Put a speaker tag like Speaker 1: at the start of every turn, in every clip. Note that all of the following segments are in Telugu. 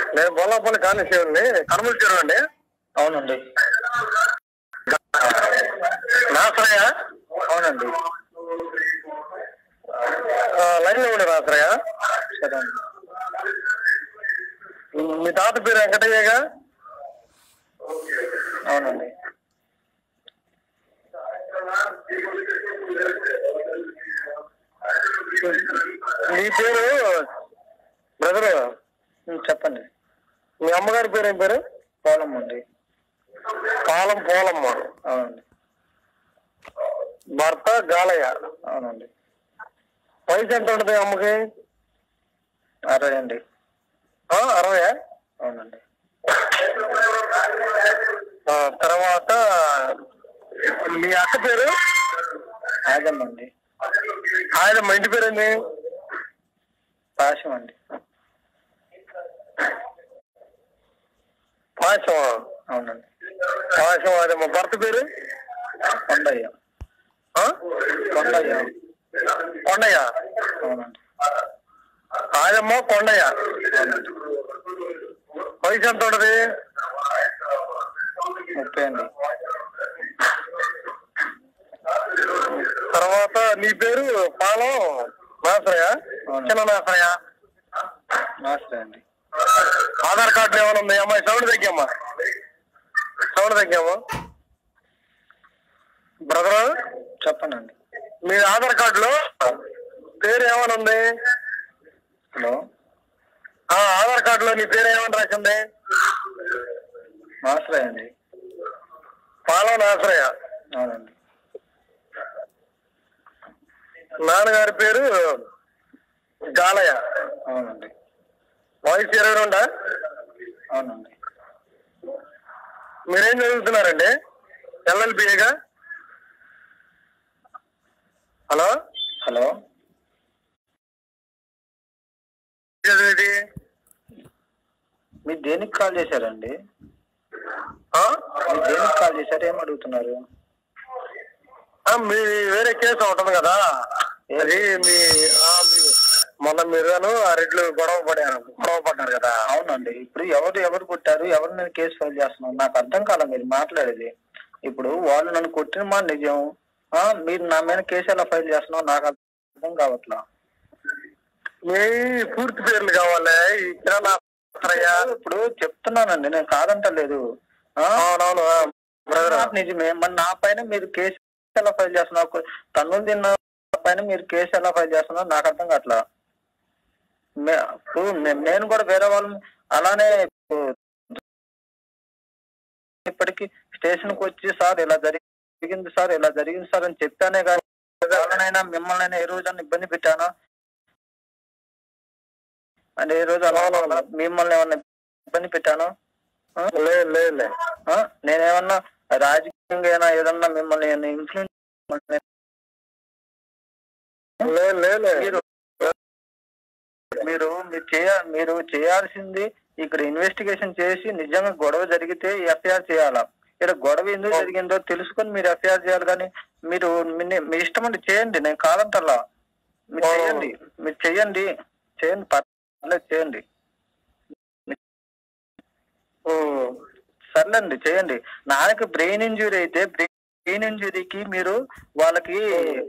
Speaker 1: నేను బొల్లాపల్లి కానిస్టేబుల్ని కనుమల చెరువు అండి
Speaker 2: అవునండి
Speaker 1: నాసరయ్య
Speaker 2: అవునండి
Speaker 1: లైన్ లో ఉండి రాసరయ్య
Speaker 2: సరే అండి
Speaker 1: మీ తాత పేరు వెంకటయ్యగా
Speaker 2: అవునండి
Speaker 1: మీ పేరు బ్రదరు
Speaker 2: ఉమ్, చెప్పండి
Speaker 1: మీ అమ్మగారి పేరు ఏం పేరు
Speaker 2: పోలం అండి
Speaker 1: పాలం పోలమ్మ
Speaker 2: అవునండి
Speaker 1: భర్త గాలయ్య
Speaker 2: అవునండి
Speaker 1: వయసు ఎంత ఉంటుంది అమ్మకి
Speaker 2: అరవై అండి
Speaker 1: ఆ, అరవై
Speaker 2: అవునండి
Speaker 1: ఆ, తర్వాత మీ అక్క పేరు
Speaker 2: ఆగమ్మండి
Speaker 1: ఆయన మా ఇంటి పేరు ఏంది
Speaker 2: పాశం అండి
Speaker 1: పాశం
Speaker 2: అవునండి
Speaker 1: పాశం అదే మా భర్త పేరు
Speaker 2: కొండయ్య
Speaker 1: ఆ?
Speaker 2: కొండయ్య
Speaker 1: కొండయ్య
Speaker 2: అవునండి
Speaker 1: ఆయమ్మ కొండయ్య
Speaker 2: అవునండి
Speaker 1: వయసు ఎంత ఉంటది
Speaker 2: ముప్పై అండి
Speaker 1: తర్వాత నీ పేరు పాలం నాసరయ్య
Speaker 2: అవును.
Speaker 1: చిన్న నాసరయ్య
Speaker 2: నమస్తే అండి
Speaker 1: ఆధార్ కార్డు ఏమైనా ఉంది అమ్మాయి సౌండ్ తగ్గామ్మా సౌండ్ తగ్గామా బ్రదర్
Speaker 2: చెప్పండి
Speaker 1: మీ ఆధార్ కార్డులో పేరు ఏమైనా ఉంది
Speaker 2: హలో
Speaker 1: ఆ ఆధార్ కార్డులో నీ పేరు ఏమని రాసింది
Speaker 2: నమస్తే అండి
Speaker 1: పాలం నాసరయ్య
Speaker 2: అవునండి
Speaker 1: నాన్నగారి పేరు గాలయ్య
Speaker 2: అవునండి
Speaker 1: వయసు ఇరవై రెండా
Speaker 2: అవునండి
Speaker 1: మీరేం చదువుతున్నారండి ఎల్ఎల్బిఏగా హలో
Speaker 2: హలో
Speaker 1: చదివేది
Speaker 2: మీరు దేనికి కాల్ చేశారండి
Speaker 1: ఆ?
Speaker 2: మీరు దేనికి కాల్ చేశారు ఏం అడుగుతున్నారు
Speaker 1: ఆ, మీ వేరే కేసు ఉంటుంది కదా అది మీ ఆ, మీ- మొన్న మీరును ఆ రెడ్లు గొడవ పడారు గొడవ పడ్డారు కదా
Speaker 2: అవునండి ఇప్పుడు ఎవరు ఎవరు కొట్టారు ఎవరు నేను కేసు ఫైల్ చేస్తున్నారు నాకు అర్థం కాలే మీరు మాట్లాడేది ఇప్పుడు వాళ్ళు నన్ను కొట్టిన మా నిజం ఆ, మీరు నా మీద కేసు ఎలా ఫైల్ చేస్తున్నావు నాకు అర్థం కావట్లా
Speaker 1: మీ పూర్తి పేర్లు కావాలి ఈ కిరణ్ ఆత్రేయ.
Speaker 2: ఇప్పుడు చెప్తున్నానండి నేను కాదంటలేదు ఆ?
Speaker 1: అవునవును ఆ, బ్రదర్
Speaker 2: నాకు నిజమే మరి నా పైన మీరు కేసు ఎలా ఫైల్ చేస్తున్నారు తన్నులు తిన్న పైన మీరు కేసు ఎలా ఫైల్ చేస్తున్నారు నాకు అర్థం కావట్లా మే- ఇప్పుడు నే- నేను కూడా వేరే వాళ్ళు అలానే ఇప్పుడు ఇప్పటికి స్టేషన్ కి వచ్చి సార్ ఇలా జరిగింది సార్ ఇలా జరిగింది సార్ అని చెప్పానే కానీ వాళ్ళనైనా మిమ్మల్ని ఏ రోజు ఇబ్బంది పెట్టానా అంటే ఏ రోజు అలా అలా మిమ్మల్ని ఏమన్నా ఇబ్బంది పెట్టాను
Speaker 1: లేదు లేదు లేదు.
Speaker 2: నేనేమన్నా రాజకీయంగా అయినా ఏదన్నా మిమ్మల్ని ఇన్ఫ్లుయెన్స్
Speaker 1: లేదు లేదు లేదు.
Speaker 2: మీరు మీరు మీరు చేయ మీరు చేయాల్సింది ఇక్కడ ఇన్వెస్టిగేషన్ చేసి నిజంగా గొడవ జరిగితే ఎఫ్ఐఆర్ చేయాలా ఇక్కడ గొడవ ఎందుకు జరిగిందో తెలుసుకొని మీరు ఎఫ్ఐఆర్ చేయాలి కానీ మీరు మీ- మీ ఇష్టం అంటే చేయండి నేను కాదంటల్లా మీరు
Speaker 1: అవును.
Speaker 2: చేయండి మీరు చేయండి చేయండి పర్లేదు చేయండి
Speaker 1: ఉమ్.
Speaker 2: సర్లేండి చేయండి నాన్నకి బ్రెయిన్ ఇంజురీ అయితే బ్రెయిన్ ఇంజురీకి మీరు వాళ్ళకి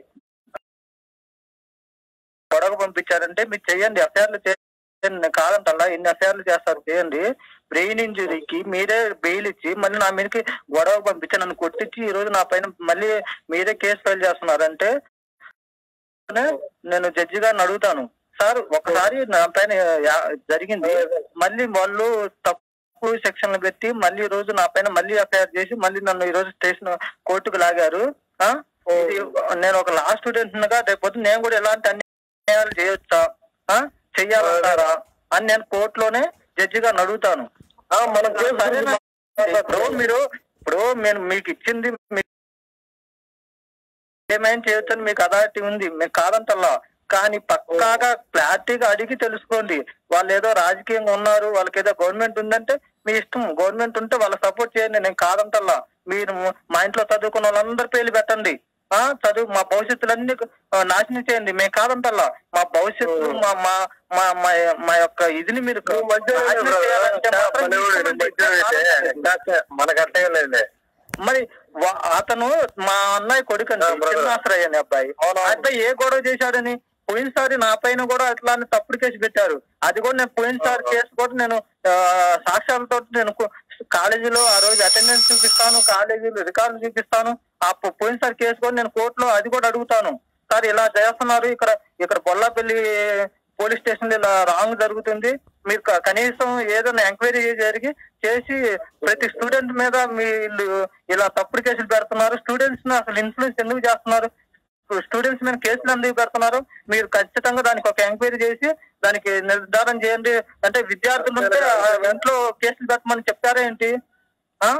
Speaker 2: గొడవ పంపించారంటే మీరు చేయండి ఎఫ్ఐఆర్లు చేయండి నేను కాదంటల్లా ఎన్ని ఎఫ్ఐఆర్లు చేస్తారు చేయండి బ్రెయిన్ ఇంజురీకి మీరే బెయిల్ ఇచ్చి మళ్ళీ నా మీదకి గొడవ పంపించి నన్ను కొట్టించి ఈ రోజు నా పైన మళ్ళీ మీరే కేసు ఫైల్ చేస్తున్నారంటే నేను జడ్జి గారిని అడుగుతాను సార్ ఒకసారి నా పైన యా- జరిగింది మళ్ళీ వాళ్ళు తప్పు సెక్షన్లు పెట్టి మళ్ళీ ఈ రోజు నా పైన మళ్ళీ ఎఫ్ఐఆర్ చేసి మళ్ళీ నన్ను ఈ రోజు స్టేషన్ కోర్టుకు లాగారు ఆ? ఇది నేను ఒక లా స్టూడెంట్ గా రేపు నేను కూడా ఎలాంటి అన్యాయాలు చేయొచ్చా ఆ? చెయ్యాలంటారా అని నేను కోర్టులోనే జడ్జి గారిని అడుగుతాను
Speaker 1: ఆ, మనం కేసు
Speaker 2: సరేనా? ఇప్పుడు మీరు ఇప్పుడు నేను మీకు ఇచ్చింది మీకు ఏమైనా చేయొచ్చని మీకు అథారిటీ ఉంది మీకు కాదంటల్లా కానీ పక్కాగా క్లారిటీగా అడిగి తెలుసుకోండి వాళ్ళు ఏదో రాజకీయంగా ఉన్నారు వాళ్ళకి ఏదో గవర్నమెంట్ ఉందంటే మీ ఇష్టం గవర్నమెంట్ ఉంటే వాళ్ళ సపోర్ట్ చేయండి నేను కాదంటల్లా మీరు మా ఇంట్లో చదువుకున్న వాళ్ళందరి పేర్లు పెట్టండి ఆ చదువు మా భవిష్యత్తులన్నీ ఆ, నాశనం చేయండి మేము కాదంటల్లా మా భవిష్యత్తు మా మా మా మా మా యొక్క ఇదిని మీరు
Speaker 1: నువ్వు మంచిగా
Speaker 2: నాశనం చేయాలంటే మాత్రం తీసుకోమండి.
Speaker 1: మనకు అట్టే లేదు
Speaker 2: మరి వా- అతను మా అన్నయ్య కొడుకు అండి
Speaker 1: ఆ, brother.
Speaker 2: చిన్నాశ్రయ అనే అబ్బాయి
Speaker 1: అవునా?
Speaker 2: ఆ అబ్బాయి ఏ గొడవ చేశాడని పోయినసారి నా పైన కూడా అట్లా అని తప్పుడు కేసు పెట్టారు అది కూడా నేను పోయినసారి
Speaker 1: ఆ, ఆ.
Speaker 2: కేసు కూడా నేను ఆ, సాక్ష్యాలతో నేను కు- కాలేజీలో ఆ రోజు అటెండెన్స్ చూపిస్తాను కాలేజీలో రికార్డులు చూపిస్తాను ఆ పో- పోయినసారి కేసు కూడా నేను కోర్టులో అది కూడా అడుగుతాను సార్ ఇలా చేస్తున్నారు ఇక్కడ ఇక్కడ బొల్లాపల్లి పోలీస్ స్టేషన్ లో ఇలా రాంగ్ జరుగుతుంది మీరు క- కనీసం ఏదైనా ఎంక్వైరీ జరిగి చేసి ప్రతి స్టూడెంట్ మీద వీళ్ళు ఇలా తప్పుడు కేసులు పెడుతున్నారు స్టూడెంట్స్ ని అసలు ఇన్ఫ్లుయెన్స్ ఎందుకు చేస్తున్నారు స్టూడెంట్స్ మీద కేసులు ఎందుకు పెడుతున్నారు మీరు ఖచ్చితంగా దానికి ఒక ఎంక్వైరీ చేసి దానికి నిర్ధారణ చేయండి అంటే విద్యార్థులు ఉంటే ఆ ఇంట్లో కేసులు పెట్టమని చెప్తారా ఏంటి ఆ?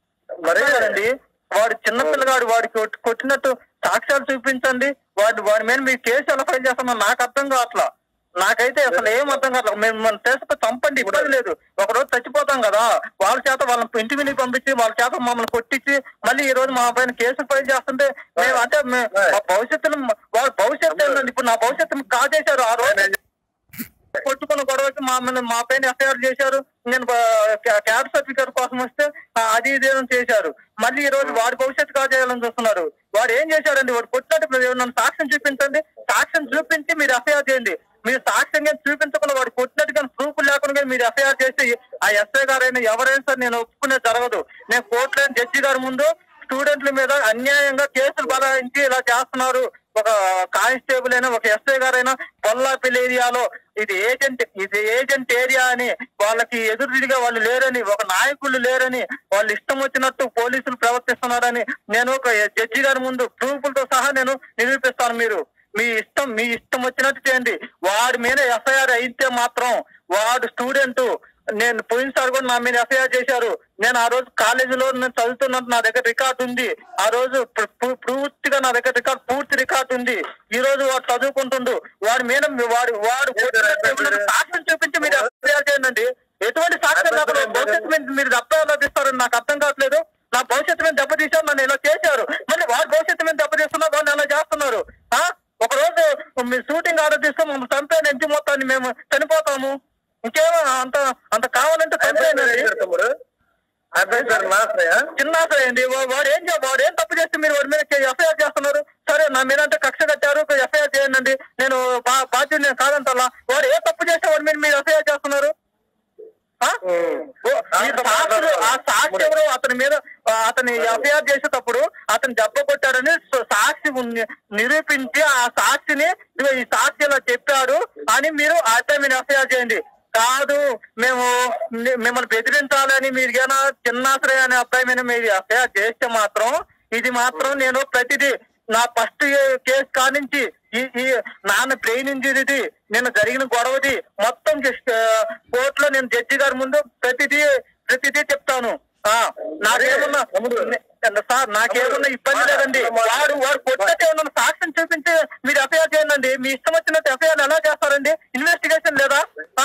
Speaker 1: మరి
Speaker 2: అండి వాడు చిన్న పిల్లగాడు వాడికి కొట్- కొట్టినట్టు సాక్ష్యాలు చూపించండి వాడి వాడి మీద మీరు కేసు ఎలా ఫైల్ చేస్తున్నా నాకు అర్థం కావట్లా నాకైతే అసలు ఏం అర్థం కావట్లేదు మేము మన తీసుకు చంపండి ఇబ్బంది లేదు ఒక రోజు చచ్చిపోతాం కదా వాళ్ళ చేత వాళ్ళని ఇంటి మీద పంపించి వాళ్ళ చేత మమ్మల్ని కొట్టించి మళ్ళీ ఈ రోజు మా పైన కేసు ఫైల్ చేస్తుంటే మేము అంటే మే- మా భవిష్యత్తును వాళ్ళ భవిష్యత్తు ఏంటండి ఇప్పుడు నా భవిష్యత్తును కాజేశారు ఆ రోజు కొట్టుకున్న గొడవకి మా మీద మా పైన ఎఫ్ఐఆర్ చేశారు నేను క్యాబ్ సర్టిఫికేట్ కోసం వస్తే ఆ, అది ఇది ఏదో చేశారు మళ్ళీ ఈ రోజు వాడి భవిష్యత్తు కాజేయాలని చూస్తున్నారు వాడు ఏం చేశాడండి వాడు కొట్టినట్టు మీరు నన్ను సాక్ష్యం చూపించండి సాక్ష్యం చూపించి మీరు ఎఫ్ఐఆర్ చేయండి మీరు సాక్ష్యం కానీ చూపించకుండా వాడు కొట్టినట్టు కానీ ప్రూఫ్ లేకుండా కానీ మీరు ఎఫ్ఐఆర్ చేసి ఆ ఎస్ఐ గారైనా ఎవరైనా సరే నేను ఒప్పుకునేది జరగదు నేను కోర్టులో జడ్జి గారి ముందు స్టూడెంట్ల మీద అన్యాయంగా కేసులు బలాయించి ఇలా చేస్తున్నారు ఒక కానిస్టేబుల్ అయినా ఒక ఎస్ఐ గారైనా కొల్లాపల్లి ఏరియాలో ఇది ఏజెంట్ ఇది ఏజెంట్ ఏరియా అని వాళ్ళకి ఎదురుదిగా వాళ్ళు లేరని ఒక నాయకులు లేరని వాళ్ళు ఇష్టం వచ్చినట్టు పోలీసులు ప్రవర్తిస్తున్నారని నేను ఒక జడ్జి గారి ముందు ప్రూఫ్లతో సహా నేను నిరూపిస్తాను మీరు మీ ఇష్టం మీ ఇష్టం వచ్చినట్టు చేయండి వాడి మీద ఎఫ్ఐఆర్ అయితే మాత్రం వాడు స్టూడెంట్ నేను పోయినసారి కూడా నా మీద ఎఫ్ఐఆర్ చేశారు నేను ఆ రోజు కాలేజీలో నేను చదువుతున్నట్టు నా దగ్గర రికార్డు ఉంది ఆ రోజు పూ- పూ- పూర్తిగా నా దగ్గర రికార్డు పూర్తి రికార్డు ఉంది ఈ రోజు వాడు చదువుకుంటుండు వాడి మీద వాడు వాడు కొట్టినట్టు సాక్ష్యం చూపించి మీరు ఎఫ్ఐఆర్ చేయండి ఎటువంటి సాక్ష్యం లేకుండా భవిష్యత్తు మీద మీరు ఎఫ్ఐఆర్ తీస్తారని నాకు అర్థం కావట్లేదు నా భవిష్యత్తు మీద దెబ్బతీశారు నన్ను ఇలా చేశారు మళ్ళీ వాడి భవిష్యత్తు మీద దెబ్బతీస్తున్నారు వాళ్ళు అలా చేస్తున్నారు ఆ ఒక రోజు మీరు షూటింగ్ ఆర్డర్ తీస్తే మమ్మల్ని చంపేయండి ఇంటి మొత్తాన్ని మేము చనిపోతాము ఇంకేమో అంత అంత కావాలంటే చంపేయండి
Speaker 1: తమ్ముడు అబ్బాయి సార్ నాశ్రయ
Speaker 2: చిన్న అసలు వాడు ఏం చే- వాడు ఏం తప్పు చేస్తే మీరు వాడి మీద ఎఫ్ఐఆర్ చేస్తున్నారు సరే నా మీద అంటే కక్ష కట్టారు ఎఫ్ఐఆర్ చేయండి నేను బా- బాధ్యుడు నేను కాదంటలా వాడు ఏ తప్పు చేస్తే వాడి మీద మీరు ఎఫ్ఐఆర్ చేస్తున్నారు ఆ? ఓ, ఈ సాక్షులు ఆ సాక్షి ఎవరు అతని మీద ఆ, అతని ఎఫ్ఐఆర్ చేసేటప్పుడు అతను దెబ్బ కొట్టారని స- సాక్షి ఉన్ని- నిరూపించి ఆ సాక్షిని ఇదిగో ఈ సాక్షి ఇలా చెప్పాడు అని మీరు అయితే మీరు ఎఫ్ఐఆర్ చేయండి కాదు మేము మి- మిమ్మల్ని బెదిరించాలని మీరు ఏమైనా చిన్నాశ్రయ అనే అబ్బాయి మీద మీరు ఎఫ్ఐఆర్ చేస్తే మాత్రం ఇది మాత్రం నేను ప్రతిదీ నా ఫస్ట్ కేసు కానించి ఈ ఈ నాన్న బ్రెయిన్ ఇంజరీది నిన్న జరిగిన గొడవది మొత్తం జస్ట్ కోర్టులో నేను జడ్జి గారి ముందు ప్రతిదీ ప్రతిదీ చెప్తాను ఆ నాకేమన్నా సార్ నాకేమన్నా ఇబ్బంది లేదండి వాడు వాడు కొట్టతే ఏమన్నా సాక్ష్యం చూపించి మీరు ఎఫ్ఐఆర్ చేయండి మీ ఇష్టం వచ్చినట్టు ఎఫ్ఐఆర్ ఎలా చేస్తారండి ఇన్వెస్టిగేషన్ లేదా ఆ?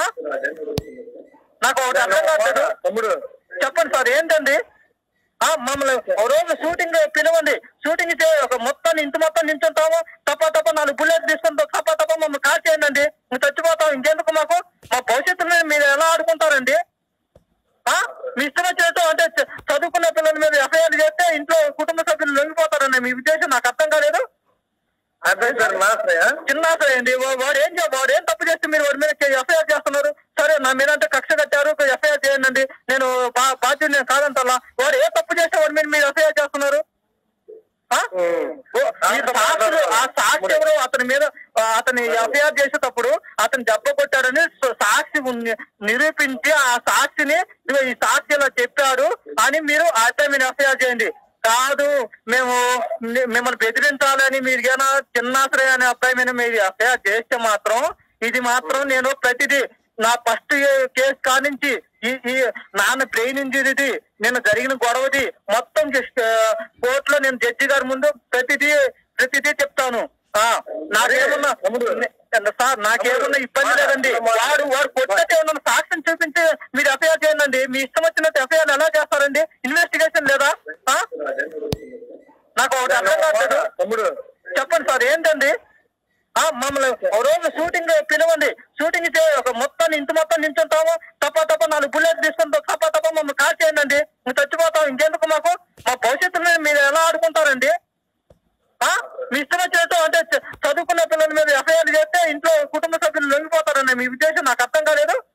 Speaker 2: నాకు ఒకటి అర్థం కావట్లేదు
Speaker 1: తమ్ముడు
Speaker 2: చెప్పండి సార్ ఏంటండి ఆ మమ్మల్ని ఓ రోజు షూటింగ్ పిలవండి షూటింగ్ చే ఒక మొత్తాన్ని ఇంత మొత్తం నించుంటాము తప్ప తప్ప నాలుగు బుల్లెట్ తీసుకుంటాం తప్ప తప్ప మమ్మల్ని కాల్ చేయండి మేము చచ్చిపోతాం ఇంకెందుకు మాకు మా భవిష్యత్తు మీద మీరు ఎలా ఆడుకుంటారండి ఆ మీ ఇష్టం వచ్చినట్టు అంటే చ- చదువుకున్న పిల్లల మీద ఎఫ్ఐఆర్ చేస్తే ఇంట్లో కుటుంబ సభ్యులు లొంగిపోతారండి మీ ఉద్దేశం నాకు అర్థం కాలేదు
Speaker 1: అబ్బాయి సార్ నాశ్రయ
Speaker 2: చిన్న అండి వాడు ఏం చే- వాడు ఏం తప్పు చేస్తే మీరు వాడి మీద ఎఫ్ఐఆర్ చేస్తున్నారు సరే నా మీద అంటే కక్ష కట్టారు ఎఫ్ఐఆర్ చేయండి నేను బా- బాధ్యుడు నేను కాదంటలా వాడు ఏ తప్పు చేస్తే వాడి మీద మీరు ఎఫ్ఐఆర్ చేస్తున్నారు ఆ? ఓ, ఈ సాక్షులు ఆ సాక్షి ఎవరు అతని మీద ఆ, అతని ఎఫ్ఐఆర్ చేసేటప్పుడు అతను దెబ్బ కొట్టాడని స- సాక్షి ఉన్ని- నిరూపించి ఆ సాక్షిని ఇదిగో ఈ సాక్షి ఇలా చెప్పాడు అని మీరు అయితే మీరు ఎఫ్ఐఆర్ చేయండి కాదు మేము మి- మిమ్మల్ని బెదిరించాలని మీరు ఏమైనా చిన్నాశ్రయ అనే అబ్బాయి మీద మీరు ఎఫ్ఐఆర్ చేస్తే మాత్రం ఇది మాత్రం నేను ప్రతిదీ నా ఫస్ట్ కేసు కానించి ఈ ఈ నాన్న బ్రెయిన్ ఇంజరీది నిన్న జరిగిన గొడవది మొత్తం జస్ట్ కోర్టులో నేను జడ్జి గారి ముందు ప్రతిదీ ప్రతిదీ చెప్తాను ఆ నాకేమన్నా నే- సార్ నాకేమన్నా ఇబ్బంది లేదండి వాడు వాడు కొట్టతే ఏమన్నా సాక్ష్యం చూపించి మీరు ఎఫ్ఐఆర్ చేయండి మీ ఇష్టం వచ్చినట్టు ఎఫ్ఐఆర్ ఎలా చేస్తారండి ఇన్వెస్టిగేషన్ లేదా ఆ? నాకు ఒకటి అర్థం కావట్లేదు
Speaker 1: తమ్ముడు
Speaker 2: నాలుగు బుల్లెట్ తీసుకుంటూ తప్ప తప్ప మమ్మల్ని కాల్ చేయండి అండి మేము చచ్చిపోతాం ఇంకెందుకు మాకు మా భవిష్యత్తులో మీరు ఎలా ఆడుకుంటారండి ఆ? మీ ఇష్టం వచ్చినట్టు అంటే చ- చదువుకున్న పిల్లల మీద ఎఫ్ఐఆర్ చేస్తే ఇంట్లో కుటుంబ సభ్యులు లొంగిపోతారని మీ ఉద్దేశం నాకు అర్థం కాలేదు